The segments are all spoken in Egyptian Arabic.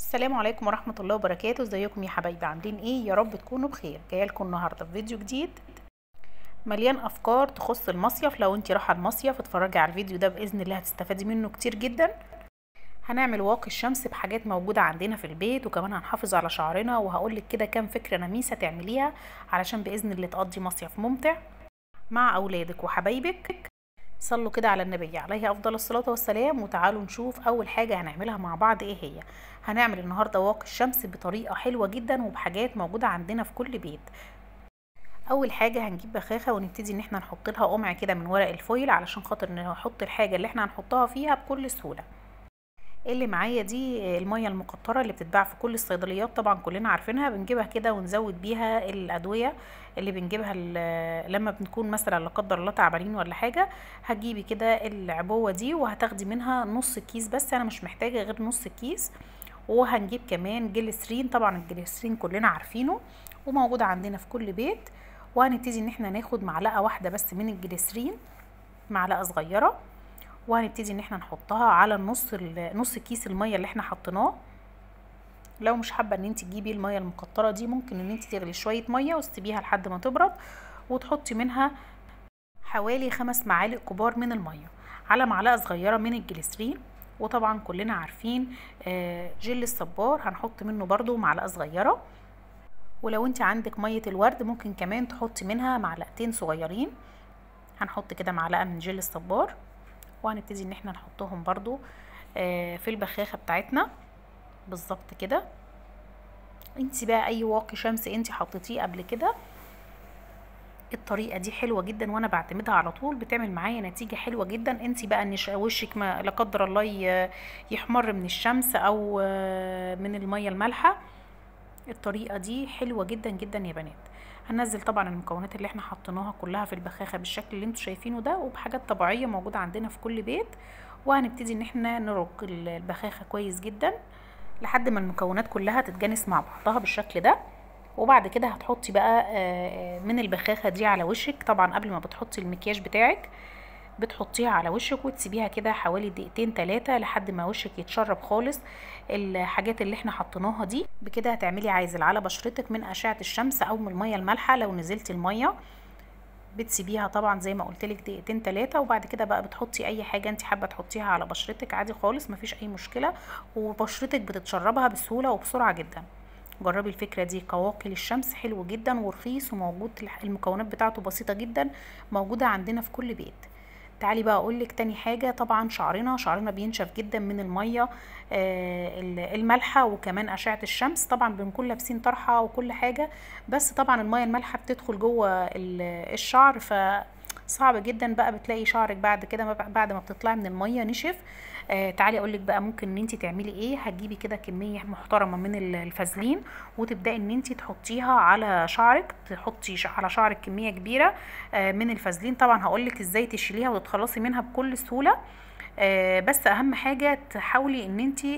السلام عليكم ورحمة الله وبركاته ازيكم يا حبايبي عاملين ايه يا رب تكونوا بخير جايه لكم النهارده في فيديو جديد مليان افكار تخص المصيف لو انت رايحه المصيف اتفرجي على الفيديو ده باذن الله هتستفادي منه كتير جدا هنعمل واقي الشمس بحاجات موجوده عندنا في البيت وكمان هنحافظ على شعرنا وهقولك كده كام فكره نميسه تعمليها علشان باذن الله تقضي مصيف ممتع مع اولادك وحبايبك صلوا كده على النبي عليه افضل الصلاه والسلام وتعالوا نشوف اول حاجه هنعملها مع بعض ايه هي هنعمل النهارده واقي الشمس بطريقه حلوه جدا وبحاجات موجوده عندنا في كل بيت اول حاجه هنجيب بخاخه ونبتدي ان احنا نحط لها قمع كده من ورق الفويل علشان خاطر نحط الحاجه اللي احنا هنحطها فيها بكل سهوله اللي معايا دي الميه المقطره اللي بتتباع في كل الصيدليات طبعا كلنا عارفينها بنجيبها كده ونزود بيها الادويه اللي بنجيبها لما بنكون مثلا لا قدر الله تعبانين ولا حاجه هتجيبي كده العبوه دي وهتاخدي منها نص كيس بس انا مش محتاجه غير نص كيس وهنجيب كمان جليسرين طبعا الجليسرين كلنا عارفينه وموجود عندنا في كل بيت وهنبتدي ان احنا ناخد معلقه واحده بس من الجليسرين معلقه صغيره وهنبتدي ان احنا نحطها على النص نص كيس الميه اللي احنا حطيناه لو مش حابه ان انت تجيبي الميه المقطره دي ممكن ان انت تغلي شويه ميه وتسيبيها لحد ما تبرد وتحطي منها حوالي خمس معالق كبار من الميه على معلقه صغيره من الجليسرين وطبعا كلنا عارفين جل الصبار هنحط منه برضو معلقه صغيره ولو انت عندك ميه الورد ممكن كمان تحطي منها معلقتين صغيرين هنحط كده معلقه من جل الصبار وهنبتدي ان احنا نحطهم برضو في البخاخه بتاعتنا بالظبط كده انت بقى اي واقي شمس انت حطيتيه قبل كده الطريقه دي حلوه جدا وانا بعتمدها على طول بتعمل معايا نتيجه حلوه جدا انت بقى ان وشك ما لا قدر الله يحمر من الشمس او من الميه المالحه الطريقه دي حلوه جدا جدا يا بنات هننزل طبعا المكونات اللي احنا حطيناها كلها في البخاخه بالشكل اللي انتوا شايفينه ده وبحاجات طبيعيه موجوده عندنا في كل بيت وهنبتدي ان احنا نرج البخاخه كويس جدا لحد ما المكونات كلها تتجانس مع بعضها بالشكل ده وبعد كده هتحطي بقى من البخاخه دي على وشك طبعا قبل ما بتحطي المكياج بتاعك بتحطيها على وشك وتسيبيها كده حوالي دقيقتين ثلاثة لحد ما وشك يتشرب خالص الحاجات اللي احنا حطيناها دي بكده هتعملي عازل على بشرتك من اشعة الشمس او من المية المالحة لو نزلتي المية بتسيبيها طبعا زي ما قلت لك دقيقتين ثلاثة وبعد كده بقى بتحطي اي حاجة انت حابة تحطيها على بشرتك عادي خالص مفيش اي مشكلة وبشرتك بتتشربها بسهولة وبسرعة جدا جربي الفكرة دي قواقي للشمس حلو جدا ورخيص وموجود المكونات بتاعته بسيطة جدا موجودة عندنا في كل بيت تعالي بقى اقول لك تاني حاجه طبعا شعرنا شعرنا بينشف جدا من الميه آه المالحه وكمان اشعه الشمس طبعا بنكون لابسين طرحه وكل حاجه بس طبعا الميه المالحه بتدخل جوه الشعر ف صعب جدا بقى بتلاقي شعرك بعد كده بعد ما بتطلعي من الميه نشف آه تعالي اقول لك بقى ممكن ان انت تعملي ايه هتجيبي كده كميه محترمه من الفازلين وتبداي ان انت تحطيها على شعرك تحطي على شعرك كميه كبيره آه من الفازلين طبعا هقول لك ازاي تشيليها وتتخلصي منها بكل سهوله آه بس اهم حاجه تحاولي ان انت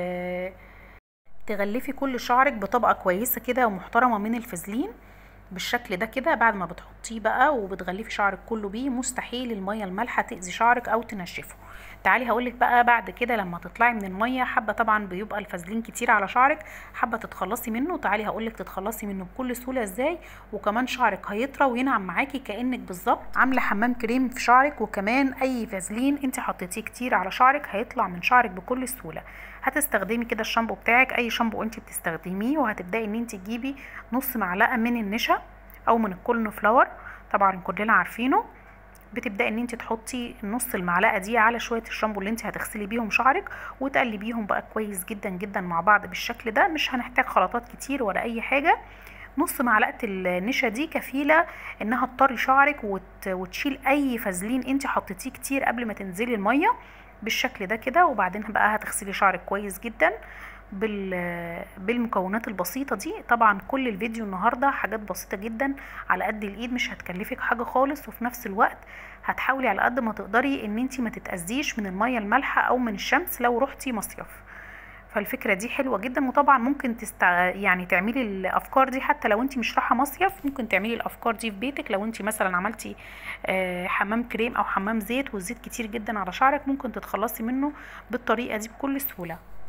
تغلفي كل شعرك بطبقه كويسه كده ومحترمه من الفازلين بالشكل ده كده بعد ما بتحطيه بقى وبتغلفي شعرك كله بيه مستحيل الميه المالحه تاذي شعرك او تنشفه تعالي هقولك بقى بعد كده لما تطلعي من الميه حابه طبعا بيبقى الفازلين كتير على شعرك حابه تتخلصي منه تعالي هقولك تتخلصي منه بكل سهوله ازاي وكمان شعرك هيطرى وينعم معاكي كانك بالظبط عامله حمام كريم في شعرك وكمان اي فازلين انت حطيتيه كتير على شعرك هيطلع من شعرك بكل سهوله هتستخدمي كده الشامبو بتاعك اي شامبو انت بتستخدميه وهتبداي ان انت تجيبي نص معلقه من النشا او من الكولن فلاور طبعا كلنا عارفينه بتبداي ان انت تحطي نص المعلقه دي على شويه الشامبو اللي انت هتغسلي بيهم شعرك وتقلبيهم بقى كويس جدا جدا مع بعض بالشكل ده مش هنحتاج خلطات كتير ولا اي حاجه نص معلقه النشا دي كفيله انها تطري شعرك وت... وتشيل اي فازلين انت حطيتيه كتير قبل ما تنزلي الميه بالشكل ده كده وبعدين بقى هتغسلي شعرك كويس جدا بالمكونات البسيطة دي طبعا كل الفيديو النهاردة حاجات بسيطة جدا على قد الايد مش هتكلفك حاجة خالص وفي نفس الوقت هتحاولي على قد ما تقدري ان انتي ما تتأذيش من المية المالحة او من الشمس لو رحتي مصيف فالفكرة دي حلوة جدا وطبعا ممكن تستع... يعني تعملي الافكار دي حتى لو انت مش رايحة مصيف ممكن تعملي الافكار دي في بيتك لو انت مثلا عملتي آه حمام كريم او حمام زيت والزيت كتير جدا على شعرك ممكن تتخلصي منه بالطريقة دي بكل سهولة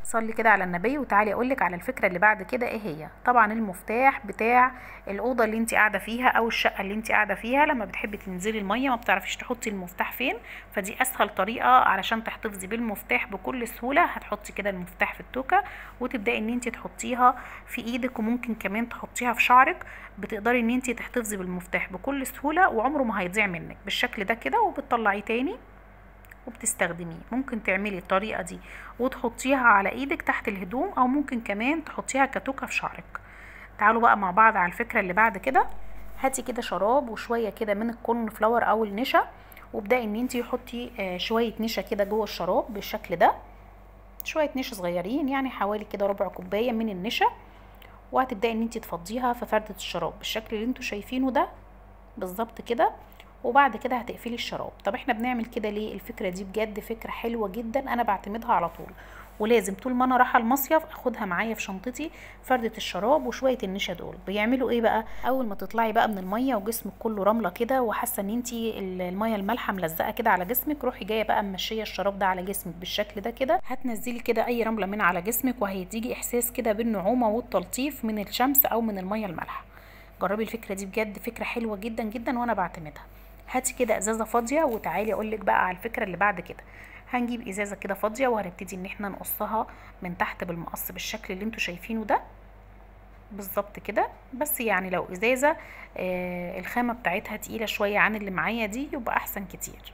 صلي كده على النبي وتعالي اقولك على الفكره اللي بعد كده ايه هي طبعا المفتاح بتاع الاوضه اللي انت قاعده فيها او الشقه اللي انت قاعده فيها لما بتحبي تنزلي الميه ما بتعرفيش تحطي المفتاح فين فدي اسهل طريقه علشان تحتفظي بالمفتاح بكل سهوله هتحطي كده المفتاح في التوكه وتبداي ان انت تحطيها في ايدك وممكن كمان تحطيها في شعرك بتقدري ان انت تحتفظي بالمفتاح بكل سهوله وعمره ما هيضيع منك بالشكل ده كده وبتطلعيه تاني وبتستخدميه ممكن تعملي الطريقة دي وتحطيها على ايدك تحت الهدوم او ممكن كمان تحطيها كتوكة في شعرك تعالوا بقى مع بعض على الفكرة اللي بعد كده هاتي كده شراب وشوية كده من الكورن فلاور او النشا وابدأي ان انتي حطي آه شوية نشا كده جوه الشراب بالشكل ده شوية نشا صغيرين يعني حوالي كده ربع كوباية من النشا وهتبدأي ان انتي تفضيها في فردة الشراب بالشكل اللي انتوا شايفينه ده بالظبط كده وبعد كده هتقفلي الشراب طب احنا بنعمل كده ليه الفكره دي بجد فكره حلوه جدا انا بعتمدها على طول ولازم طول ما انا رايحه المصيف اخدها معايا في شنطتي فردة الشراب وشويه النشا دول بيعملوا ايه بقى اول ما تطلعي بقى من الميه وجسمك كله رمله كده وحاسه ان انتي الميه المالحه ملزقه كده على جسمك روحي جايه بقى ممشيه الشراب ده على جسمك بالشكل ده كده هتنزلي كده اي رمله من على جسمك وهيديكي احساس كده بالنعومه والتلطيف من الشمس او من الميه المالحه جربي الفكره دي بجد فكره حلوه جدا جدا وانا بعتمدها هاتي كده ازازه فاضيه وتعالي اقول لك بقى على الفكره اللي بعد كده هنجيب ازازه كده فاضيه وهنبتدي ان احنا نقصها من تحت بالمقص بالشكل اللي انتوا شايفينه ده بالظبط كده بس يعني لو ازازه آه الخامه بتاعتها تقيله شويه عن اللي معايا دي يبقى احسن كتير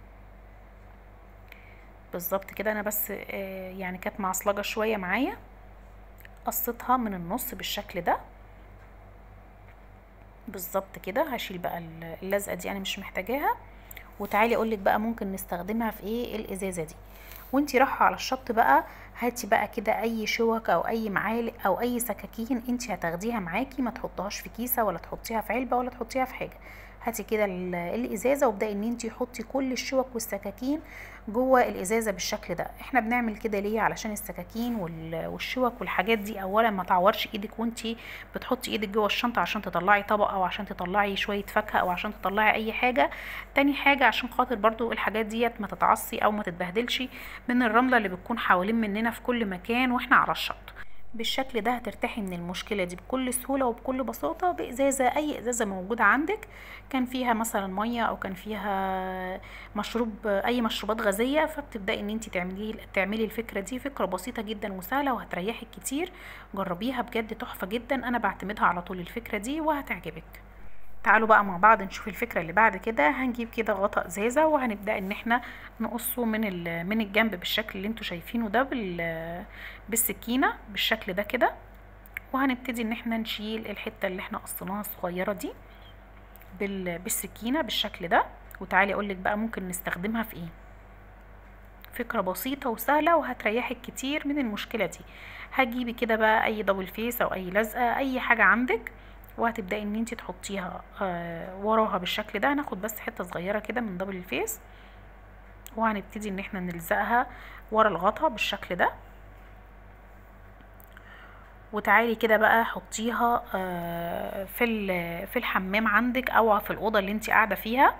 بالظبط كده انا بس آه يعني كانت معصلجه شويه معايا قصيتها من النص بالشكل ده بالظبط كده هشيل بقى اللزقه دي انا مش محتاجاها وتعالي اقولك بقى ممكن نستخدمها في ايه الازازه دي وانتي رايحه على الشط بقى هاتي بقى كده اي شوك او اي معالق او اي سكاكين انتي هتاخديها معاكي ما تحطهاش في كيسه ولا تحطيها في علبه ولا تحطيها في حاجه هاتي كده الازازه وابداي ان انتي حطي كل الشوك والسكاكين جوه الازازه بالشكل ده احنا بنعمل كده ليه علشان السكاكين والشوك والحاجات دي اولا ما تعورش ايدك وانتي بتحطي ايدك جوه الشنطه عشان تطلعي طبق او عشان تطلعي شويه فاكهه او عشان تطلعي اي حاجه تاني حاجه عشان خاطر برضو الحاجات ديت ما تتعصي او ما تتبهدلش من الرمله اللي بتكون حوالين مننا في كل مكان واحنا على الشط بالشكل ده هترتاحي من المشكلة دي بكل سهولة وبكل بساطة بإزازة أي إزازة موجودة عندك كان فيها مثلا مية أو كان فيها مشروب أي مشروبات غازية فبتبدأي إن انت تعملي تعملي الفكرة دي فكرة بسيطة جدا وسهلة وهتريحك كتير جربيها بجد تحفة جدا أنا بعتمدها على طول الفكرة دي وهتعجبك تعالوا بقى مع بعض نشوف الفكرة اللي بعد كده هنجيب كده غطاء ازازة وهنبدأ ان احنا نقصه من من الجنب بالشكل اللي انتوا شايفينه ده بالسكينة بالشكل ده كده وهنبتدي ان احنا نشيل الحتة اللي احنا قصيناها الصغيرة دي بالسكينة بالشكل ده وتعالي اقولك بقى ممكن نستخدمها في ايه فكرة بسيطة وسهلة وهتريحك كتير من المشكلة دي هتجيبي كده بقى اي دبل فيس او اي لزقة اي حاجة عندك وهتبداي ان انت تحطيها آه وراها بالشكل ده هناخد بس حته صغيره كده من دبل الفيس وهنبتدي ان احنا نلزقها ورا الغطا بالشكل ده وتعالي كده بقى حطيها آه في في الحمام عندك او في الاوضه اللي انت قاعده فيها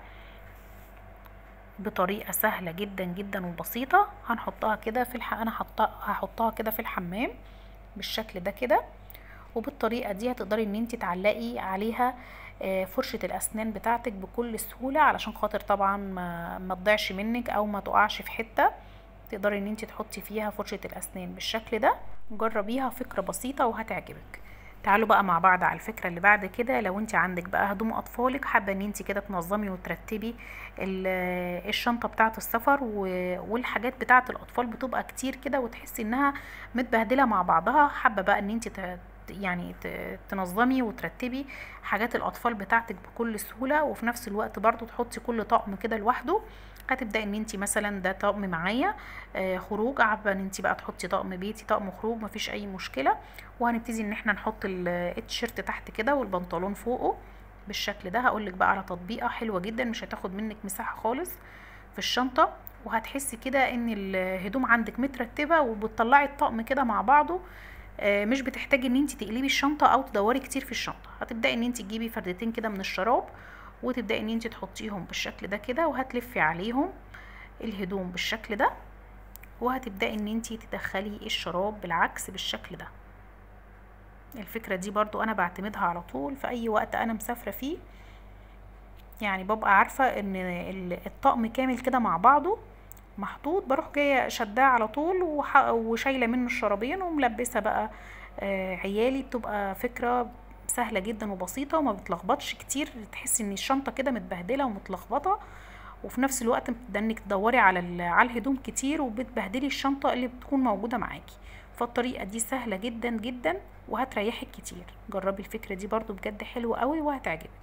بطريقه سهله جدا جدا وبسيطه هنحطها كده في الح... انا هحطها كده في الحمام بالشكل ده كده وبالطريقه دي هتقدري ان انت تعلقي عليها فرشه الاسنان بتاعتك بكل سهوله علشان خاطر طبعا ما, ما تضيعش منك او ما تقعش في حته تقدري ان انت تحطي فيها فرشه الاسنان بالشكل ده جربيها فكره بسيطه وهتعجبك تعالوا بقى مع بعض على الفكره اللي بعد كده لو انت عندك بقى هدوم اطفالك حابه ان انت كده تنظمي وترتبي الشنطه بتاعه السفر والحاجات بتاعه الاطفال بتبقى كتير كده وتحسي انها متبهدله مع بعضها حابه بقى ان انت يعني تنظمي وترتبي حاجات الاطفال بتاعتك بكل سهوله وفي نفس الوقت برضو تحطي كل طقم كده لوحده هتبداي ان انت مثلا ده طقم معايا آه خروج عارفه ان انت بقى تحطي طقم بيتي طقم خروج مفيش اي مشكله وهنبتدي ان احنا نحط التيشيرت تحت كده والبنطلون فوقه بالشكل ده هقولك بقى على تطبيقه حلوه جدا مش هتاخد منك مساحه خالص في الشنطه وهتحسي كده ان الهدوم عندك مترتبه وبتطلعي الطقم كده مع بعضه مش بتحتاجي ان انت تقلبي الشنطه او تدوري كتير في الشنطه هتبداي ان انت تجيبي فردتين كده من الشراب وتبداي ان انت تحطيهم بالشكل ده كده وهتلفي عليهم الهدوم بالشكل ده وهتبدأي ان انتي تدخلي الشراب بالعكس بالشكل ده الفكرة دي برضو انا بعتمدها على طول في اي وقت انا مسافرة فيه يعني ببقى عارفة ان الطقم كامل كده مع بعضه محطوط بروح جاية شداه على طول وشايلة منه الشرابين وملبسة بقى آه عيالي بتبقى فكرة سهلة جدا وبسيطة وما بتلخبطش كتير تحسي ان الشنطة كده متبهدلة ومتلخبطة وفي نفس الوقت بتبدأ انك تدوري على على الهدوم كتير وبتبهدلي الشنطة اللي بتكون موجودة معاكي فالطريقة دي سهلة جدا جدا وهتريحك كتير جربي الفكرة دي برضو بجد حلوة قوي وهتعجبك